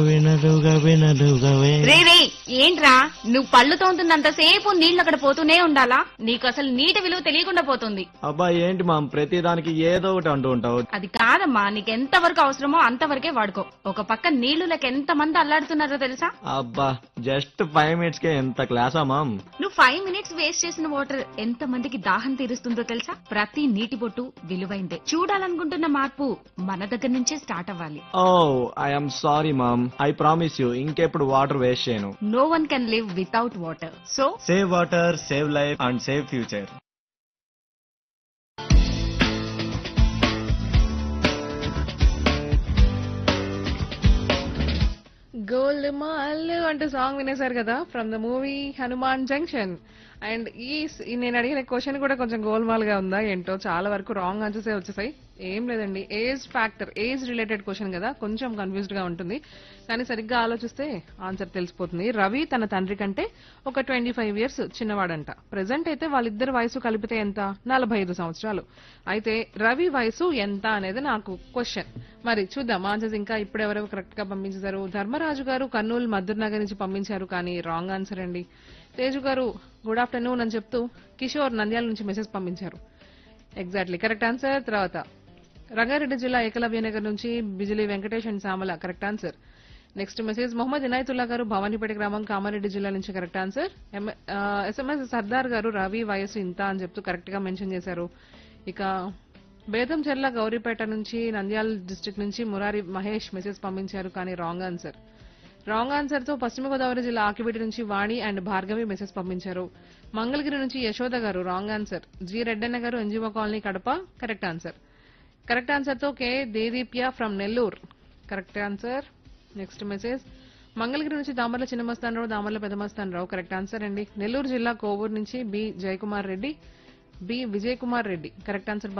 వినలుగా వినలుగవే రే రే ఏంట్రా నువ్వు పళ్ళు తోముతున్నంతసేపు నీళ్ళు అక్కడ పోతూనే ఉండాలా నీకు అసలు నీటి విలువ తెలియకుండా పోతుంది అబ్బా ఏంటి మామ్ ప్రతిదానికి ఏదో ఒకటి అంటూ ఉంటావు అది కాదమ్మా నీకెంత వరకు అవసరమో అంతవరకే వాడుకో ఒక పక్క నీళ్లు లెక్క ఎంత మంది అల్లాడుతున్నారో తెలుసా అబ్బా జస్ట్ ఫైవ్ మినిట్స్ కే ఎంత క్లాసా మామ్ నువ్వు ఫైవ్ మినిట్స్ వేస్ట్ చేసిన వాటర్ ఎంత మందికి దాహం తీరుస్తుందో తెలుసా ప్రతి నీటి బొట్టు విలువైందే చూడాలనుకుంటున్న మార్పు మన దగ్గర నుంచే స్టార్ట్ అవ్వాలి oh I'm sorry ma'am I promise you ఇంకెప్పుడు వాటర్ వేస్ట్ చేయను no one can live without water so save water save life and save future gold mall అంటే సాంగ్ వినేశారు కదా from the movie Hanuman junction and ఈ స్- ఈ నేను అడిగిన క్వశ్చన్ కూడా కొంచెం గోల్మాల్ గా ఉందా ఏంటో చాలా వరకు రాంగ్ ఆన్సర్స్ వచ్చేసాయి ఏం లేదండి age factor age related question కదా కొంచెం కన్ఫ్యూజ్డ్ గా ఉంటుంది కానీ సరిగ్గా ఆలోచిస్తే ఆన్సర్ తెలిసిపోతుంది రవి తన తండ్రి కంటే ఒక ట్వంటీ ఫైవ్ ఇయర్స్ చిన్నవాడంట ప్రెసెంట్ అయితే వాళ్ళిద్దరి వయసు కలిపితే ఎంత నలభై ఐదు సంవత్సరాలు అయితే రవి వయసు ఎంత అనేది నాకు క్వశ్చన్ మరి చూద్దాం ఆన్సర్స్ ఇంకా ఇప్పుడు ఎవరెవరు కరెక్ట్ గా పంపించారు ధర్మరాజు గారు కర్నూలు మధుర్ నగర్ నుంచి పంపించారు కానీ రాంగ్ ఆన్సర్ అండి తేజు గారు గుడ్ ఆఫ్టర్నూన్ అని చెప్తూ కిషోర్ నంద్యాల నుంచి మెసేజ్ పంపించారు ఎగ్జాక్ట్లీ కరెక్ట్ ఆన్సర్ తర్వాత రంగారెడ్డి జిల్లా ఏకలవ్య నగర్ నుంచి Bijili Venkatesh and Samala correct answer next message Mohammed Inayatullah గారు భవానీపేట గ్రామం కామారెడ్డి జిల్లా నుంచి కరెక్ట్ ఆన్సర్ ఎస్ఎంఎస్ సర్దార్ గారు రవి వయసు ఇంత అని చెప్తూ కరెక్ట్ గా మెన్షన్ చేశారు ఇక బేదంచెర్ల గౌరీపేట నుంచి నంద్యాల డిస్ట్రిక్ట్ నుంచి మురారి మహేష్ మెసేజ్ పంపించారు కానీ రాంగ్ ఆన్సర్ రాంగ్ ఆన్సర్ తో పశ్చిమ గోదావరి జిల్లా ఆకివీటి నుంచి వాణి అండ్ భార్గవి మెసేజ్ పంపించారు మంగళగిరి నుంచి యశోద గారు రాంగ్ ఆన్సర్ జి రెడ్డన్న గారు NGO colony Kadapa correct answer correct answer తో K Dedeepya from Nellore correct answer next message Mangalagiri నుంచి దామర్ల చిన్నమస్తాన్ రావు దామర్ల పెదమస్తాన్ రావు కరెక్ట్ ఆన్సర్ అండి నెల్లూరు జిల్లా కోవూరు నుంచి బి జయకుమార్ రెడ్డి బి విజయ్ కుమార్ రెడ్డి కరెక్ట్ ఆన్సర్